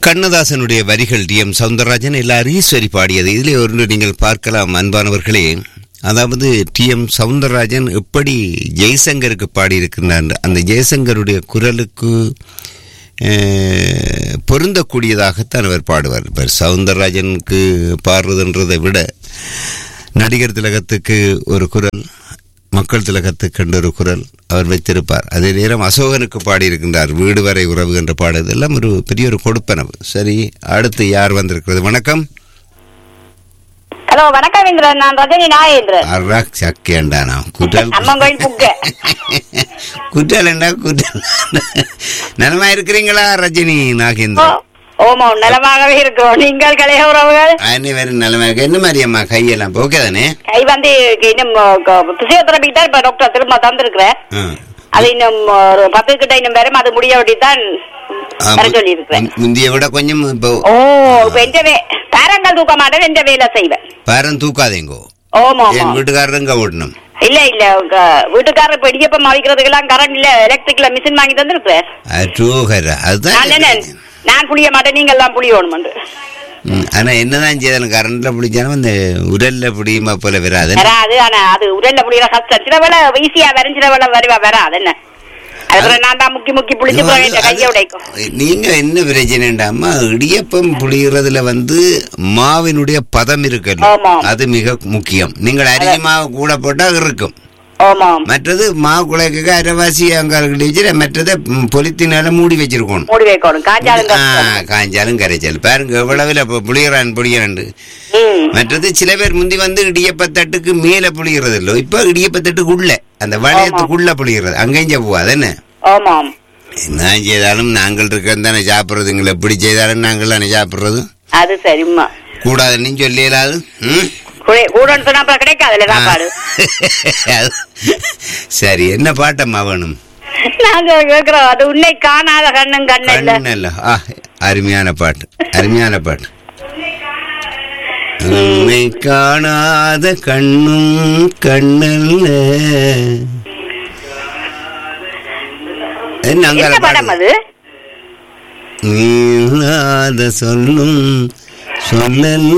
கண்ணதாசனுடைய வரிகள் D M Soundararajan எல்லாரும் ஈஸ்வரி பாடியது இதிலே ஒன்று நீங்கள் பார்க்கலாம் அன்பானவர்களே அதாவது டி எம் சவுந்தரராஜன் எப்படி ஜெய்சங்கருக்கு பாடியிருக்கிறார் அந்த ஜெய்சங்கருடைய குரலுக்கு அஹ், பொருந்தக்கூடியதாகத்தான் அவர் பாடுவார் இப்போ சவுந்தரராஜனுக்கு பாடுறதுன்றதை விட நடிகர் திலகத்துக்கு ஒரு குரல் மக்கள் திலகத்துக்கு ஒரு குரல் அவர் வைத்திருப்பார் அதே நேரம் அசோகனுக்கு பாடியிருக்கின்றார் வீடு வரை உறவு என்ற பாடல் இதெல்லாம் ஒரு பெரிய ஒரு கொடுப்பனவு சரி அடுத்து யார் வந்திருக்கிறது வணக்கம் ஹலோ வணக்கம் இந்திரன் நான் ரஜினி நாயேந்திரன் அராக் சக்கேண்டானா குட்டல் அம்மங்கோயில் புக்க குட்டல் என்ன குட்டல் நலமா இருக்கிறீங்களா ரஜினி நாகேந்திரன் ஓமோ நலமாகவே இருக்கிறோம் நீங்கள் கலைய உறவுகள் அனைவரும் நலமா இருக்கு என்ன மாதிரி அம்மா கையெல்லாம் ஓகே தானே கை வந்து இன்னும் பிசியோதெரபி தான் இப்ப டாக்டர் திரும்ப தந்திருக்கிறேன் ஆ. அது இன்னும் ஒரு பத்து கிட்ட இன்னும் வரும் அது முடிய தான் ஆ, வர சொல்லி இருக்கிறேன் முந்தி- முந்திய விட கொஞ்சம் இப்போ ஓ இப்ப எந்த வே பேரங்கள் தூக்க மாட்டேன் எந்த வேலை செய்வேன் பாரம் தூக்காதேங்கோ ஓமோ என் வீட்டுக்காரருங்க ஓடணும் இல்ல இல்ல உங்க வீட்டுக்காரர் இப்ப இடியப்பம் அவிக்கிறதுக்கெல்லாம் கரண்ட் இல்ல எலக்ட்ரிக்ல மிஷின் வாங்கி தந்திருக்கிறேன் அட்டூகர நான் அதுதான் என்ன நான் புளிய மாட்டேன் நீங்க எல்லாம் புளியணும் ம், ஆனா என்னதான் செய்தாலும் கரண்ட்ல பிடிச்சாலும் அந்த உடல்ல பிடியுமா போல வராது வராது ஆனா அது உடல்ல புளியற கஷ்டம் சில வேலை ஈஸியா வரும் சில வேலை வருவா வராது என்ன அதுக்கப்புறம் நான் தான் முக்கி முக்கி புளிச்சு போய் இந்த கையை உடைக்கும் நீங்க என்ன பிரச்சனைண்டாமா இடியப்பம் புளியறதுல வந்து மாவினுடைய பதம் இருக்குல்ல ஆமாம். அது மிக முக்கியம் நீங்கள் அரிசி மாவு கூட போட்டா இருக்கும் ஆமாம் மற்றது மாவு குழைக்க அரைவாசி அங்கால்கிட்ட வச்சு மற்றதை ம், பொலித்தினால மூடி வச்சிருக்கணும் மூடி வைக்கணும் காஞ்சாலும் ஆ, கஷ்டம் காஞ்சாலும் கரைச்சல் பாருங்க எவ்வளவுல இப்போ புளியறான் புளியறான் ம். மற்றது சில பேர் முந்தி வந்து இடியப்பத்தட்டுக்கு மேல புளிகிறது இல்லை இப்போ இடியப்பத்தட்டுக்கு உள்ள அந்த வளையத்துக்குள்ள புளிகிறது அங்கேயும் போவாது என்ன ஆமாம் என்ன செய்தாலும் நாங்கள் இருக்கிறது தானே சாப்பிட்றதுங்களை எப்படி செய்தாலும் நாங்கள் தானே சாப்பிட்றது அது சரிம்மா கூடாதுன்னு சொல்லி இயலாது ம்? கூட- கூடன்னு சொன்னா அப்புறம் கிடைக்காதுல்ல சாப்பாடு அது- சரி என்ன பாட்டம்மா வேணும் நாங்க கேக்குறோம் அது உன்னை காணாத கண்ணும் கண்ணல்ல கண்ணல்ல ஆ அருமையான பாட்டு அருமையான பாட்டு உன்னை காணாத கண்ணும் கண்ணல்ல என்ன என்ன அங்கால படம் பாடு? அது நீளாத சொல்லும் சொல்லல்ல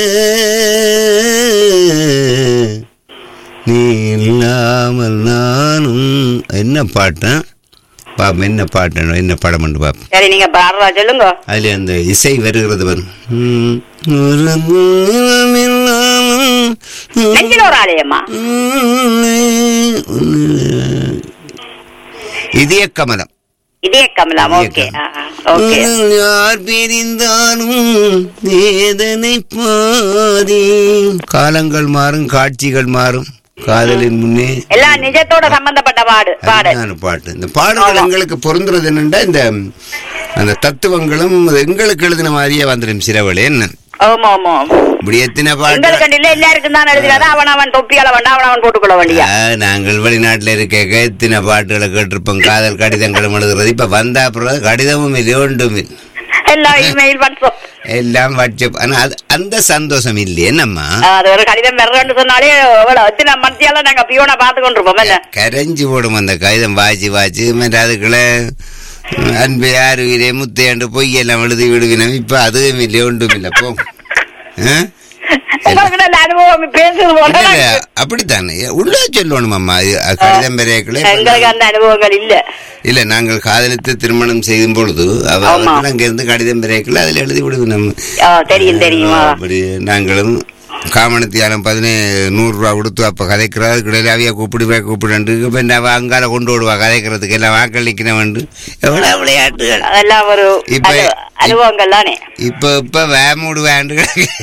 நீ இல்லாமல் நானும் என்ன பாட்டன் பாப்போம் என்ன பாட்டன் என்ன படம் பண்ணு பாப்போம் சரி நீங்க பாடுறா சொல்லுங்க அதுல அந்த இசை வருகிறது வரும் ம், ஒரு தூரம் இல்லாமல் நெஞ்சில ஒரு ஆலயம்மா உன்னை, உன்னை. இதய கமலம் இதே கமலாம் ஓகே ஓகே உன்னில் யார் பிரிந்தாலும் வேதனை பாதி காலங்கள் மாறும் காட்சிகள் மாறும் காதலின் முன்னே எல்லாம் நிஜத்தோட சம்பந்தப்பட்ட பாடு பாடு அருமையான பாட்டு இந்த பாடல்கள் எங்களுக்கு பொருந்துறது என்னண்டா இந்த அந்த தத்துவங்களும் அது எங்களுக்கு எழுதின மாதிரியே வந்துடும் சிலவளே என்ன ஆமா ஆமா இப்படி எத்தனை பாட்டு எங்களுக்கு இல்ல எல்லாருக்கும் தான் எழுதுறாரு அவன் அவன் தொப்பியால வேண்டாம் அவன் அவன் போட்டுக்கொள்ள வேண்டியா ஆ, நாங்கள் வெளிநாட்டுல இருக்க எத்தனை பாட்டுகளை கேட்டிருப்போம் காதல் கடிதங்களும் எழுதுறது இப்ப வந்தா அப்புறம் கடிதமும் இல்லை ஒன்றும் இல்லை எல்லாம் இமெயில் வாட்ஸ்அப் எல்லாம் வாட்ஸ்அப் ஆனா அது அந்த சந்தோஷம் இல்லையே நம்மா அது ஒரு கடிதம் வர்றேன்னு சொன்னாலே எவ்வளவு எத்தனை மத்தியால நாங்க பியோனை பார்த்து கொண்டிருப்போம் என்ன கரைஞ்சு போடும் அந்த கடிதம் வாச்சு வாச்சு மற்ற அதுக்குள்ள ம், அன்பு யாரு வீரே முத்தையாண்டு பொய் எல்லாம் எழுதி விடுவினம் இப்ப அதுவும் இல்லை ஒன்றும் இல்லை போ ஆ? உங்களுக்கு நல்ல அனுபவம் பேசுறது போல இல்ல, இல்ல, அப்படித்தானே உள்ள சொல்லணும் அம்மா இது, அ, கடிதம் பெரியக்களே எங்களுக்கு அந்த அனுபவங்கள் இல்ல இல்ல நாங்கள் காதலித்து திருமணம் செய்யும் பொழுது அவ ஆமா. அவர்கள் அங்கிருந்து கடிதம் பெரியக்கள அதில் எழுதி விடுவினம் ஆ, தெரியும் தெரியுமா அப்படி நாங்களும் காமணத்தியாலம் பதினே நூறு ரூபா கொடுத்து அப்ப கதைக்கிறது கிடையாது அவைய கூப்பிடுவே கூப்பிடு இப்ப இந்த அவ அங்கால கொண்டு விடுவா கதைக்கிறதுக்கு எல்லாம் வாக்கள் நிற்கிறவன் எவ்வளவு விளையாட்டுகள் அதெல்லாம் ஒரு இப்ப- அனு- அனுபவங்கள் தானே இப்ப இப்ப வேமுடு வேண்டு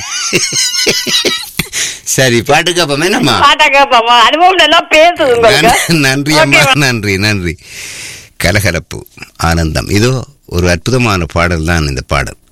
சரி பாட்டுக்கு அப்பமே நம்ம பாட்டா கேட்போமா அனுபவம் எல்லாம் பேசுது உங்களுக்கு நன்றி அம்மா நன்றி நன்றி கலகலப்பு ஆனந்தம் இதோ ஒரு அற்புதமான பாடல் தான் இந்த பாடல்